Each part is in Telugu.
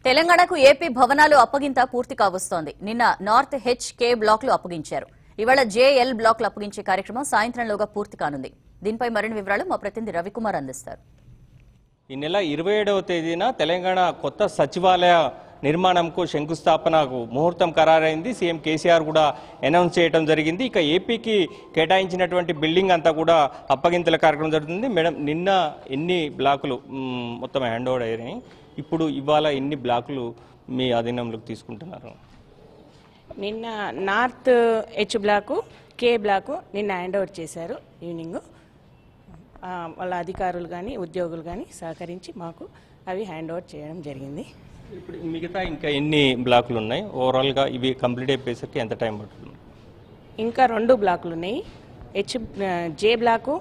తెలంగాణకు ఏపీ భవనాలు అప్పగింత పూర్తి కావస్తోంది నిన్న నార్త్ హెచ్ కే బ్లాక్లు అప్పగించారు ఇవాళ జేఎల్ బ్లాక్లు అప్పగించే కార్యక్రమం సాయంత్రంలోగా పూర్తి కానుంది దీనిపై మరిన్ని వివరాలు మా ప్రతినిధి రవికుమార్ అందిస్తారు ఈ నెల ఇరవై ఏడవ తేదీన తెలంగాణ కొత్త సచివాలయ నిర్మాణంకు శంకుస్థాపనకు ముహూర్తం ఖరారైంది సీఎం కేసీఆర్ కూడా అనౌన్స్ చేయడం జరిగింది ఇక ఏపీకి కేటాయించినటువంటి బిల్డింగ్ అంతా కూడా అప్పగింతల కార్యక్రమం జరుగుతుంది మేడం నిన్న ఎన్ని బ్లాకులు మ్, మొత్తం హ్యాండ్ ఓవర్ అయ్యాయి ఇప్పుడు ఇవాళ ఎన్ని బ్లాకులు మీ ఆధీనంలోకి తీసుకుంటున్నారు నిన్న north H block K block నిన్న హ్యాండ్ ఓవర్ చేశారు ఈవినింగ్ ఆ, వాళ్ళ అధికారులు కానీ ఉద్యోగులు కానీ సహకరించి మాకు అవి హ్యాండ్ ఓవర్ చేయడం జరిగింది ఇప్పుడు మిగతా ఇంకా ఎన్ని బ్లాకులు ఉన్నాయి ఓవరాల్గా ఇవి కంప్లీట్ అయిపోయేసరికి ఎంత టైం పడుతుంది ఇంకా రెండు బ్లాకులు ఉన్నాయి H J block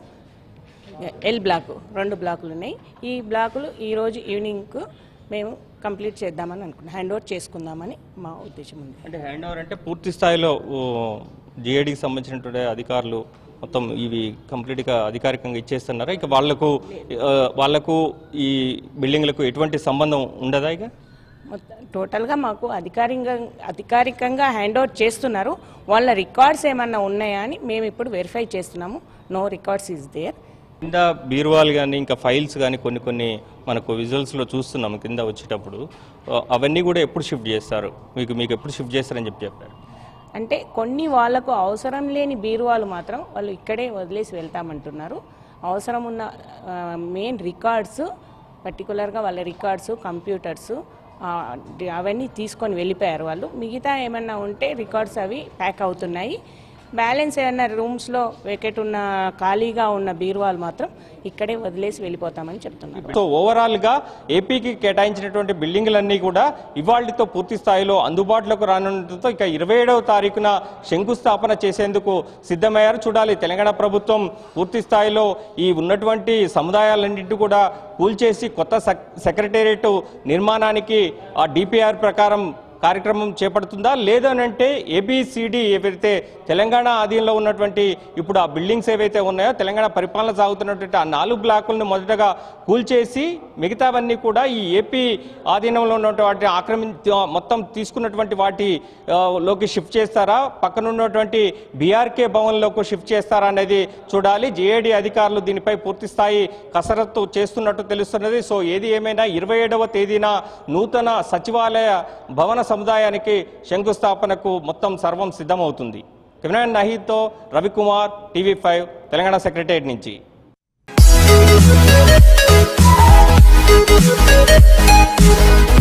L block రెండు బ్లాకులు ఉన్నాయి ఈ బ్లాకులు ఈరోజు ఈవినింగ్కు మేము కంప్లీట్ చేద్దామని అనుకున్నాం హ్యాండ్ ఓవర్ చేసుకుందామని మా ఉద్దేశం ఉంది అంటే హ్యాండ్ ఓవర్ అంటే పూర్తి స్థాయిలో జిఐడికి సంబంధించినటువంటి అధికారులు మొత్తం ఇవి కంప్లీట్గా అధికారికంగా ఇచ్చేస్తున్నారా ఇక వాళ్లకు ఆ, వాళ్లకు ఈ బిల్డింగ్లకు ఎటువంటి సంబంధం ఉండదా ఇక మొత్తం టోటల్గా మాకు అధికారికంగా అధికారికంగా హ్యాండ్ ఓవర్ చేస్తున్నారు వాళ్ళ రికార్డ్స్ ఏమన్నా ఉన్నాయా అని మేము ఇప్పుడు వెరిఫై చేస్తున్నాము నో రికార్డ్స్ ఈజ్ దేర్ కింద బీరువాలు కానీ ఇంకా ఫైల్స్ కానీ కొన్ని కొన్ని మనకు విజువల్స్లో చూస్తున్నాము కింద వచ్చేటప్పుడు ఆ, అవన్నీ కూడా ఎప్పుడు షిఫ్ట్ చేస్తారు మీకు మీకు ఎప్పుడు షిఫ్ట్ చేస్తారని చెప్పి చెప్పారు అంటే కొన్ని వాళ్ళకు అవసరం లేని బీరువాలు మాత్రం వాళ్ళు ఇక్కడే వదిలేసి వెళ్తామంటున్నారు అవసరం ఉన్న మెయిన్ రికార్డ్స్ పర్టికులర్గా వాళ్ళ రికార్డ్స్ కంప్యూటర్స్ అవన్నీ తీసుకొని వెళ్ళిపోయారు వాళ్ళు మిగతా ఏమన్నా ఉంటే రికార్డ్స్ అవి ప్యాక్ అవుతున్నాయి బ్యాలెన్స్ ఏమన్నా రూమ్స్లో వేకెట్ ఉన్న ఖాళీగా ఉన్న బీరువాలు మాత్రం ఇక్కడే వదిలేసి వెళ్ళిపోతామని చెప్తున్నారు సో ఓవరాల్ గా ఏపీకి కేటాయించినటువంటి బిల్డింగ్లన్నీ కూడా ఇవాళ్లతో పూర్తి స్థాయిలో అందుబాటులోకి రానుండటంతో ఇక ఇరవై ఏడవ తారీఖున శంకుస్థాపన చేసేందుకు సిద్ధమయ్యారు చూడాలి తెలంగాణ ప్రభుత్వం పూర్తి స్థాయిలో ఈ ఉన్నటువంటి సముదాయాలన్నింటి కూడా కూల్చేసి కొత్త సెక్- సెక్రటేరియట్ నిర్మాణానికి ఆ డిపిఆర్ ప్రకారం కార్యక్రమం చేపడుతుందా లేదనంటే ఏబిసిడి ఏవైతే తెలంగాణ ఆధీనంలో ఉన్నటువంటి ఇప్పుడు ఆ బిల్డింగ్స్ ఏవైతే ఉన్నాయో తెలంగాణ పరిపాలన సాగుతున్నటువంటి ఆ నాలుగు బ్లాకులను మొదటగా కూల్చేసి మిగతావన్నీ కూడా ఈ ఏపీ ఆధీనంలో ఉన్నటువంటి ఆక్రమించి మొత్తం తీసుకున్నటువంటి వాటి ఆ, లోకి షిఫ్ట్ చేస్తారా పక్కన ఉన్నటువంటి బీఆర్కే భవన్లోకి షిఫ్ట్ చేస్తారా అనేది చూడాలి జేఏడి అధికారులు దీనిపై పూర్తి స్థాయి కసరత్తు చేస్తున్నట్టు తెలుస్తున్నది సో ఏది ఏమైనా ఇరవై ఏడవ తేదీన నూతన సచివాలయ భవన సముదాయానికి శంకుస్థాపనకు మొత్తం సర్వం సిద్ధమవుతుంది కెమెరామెన్ నహీద్తో Ravikumar TV five Telangana secretariat నుంచి Thank you.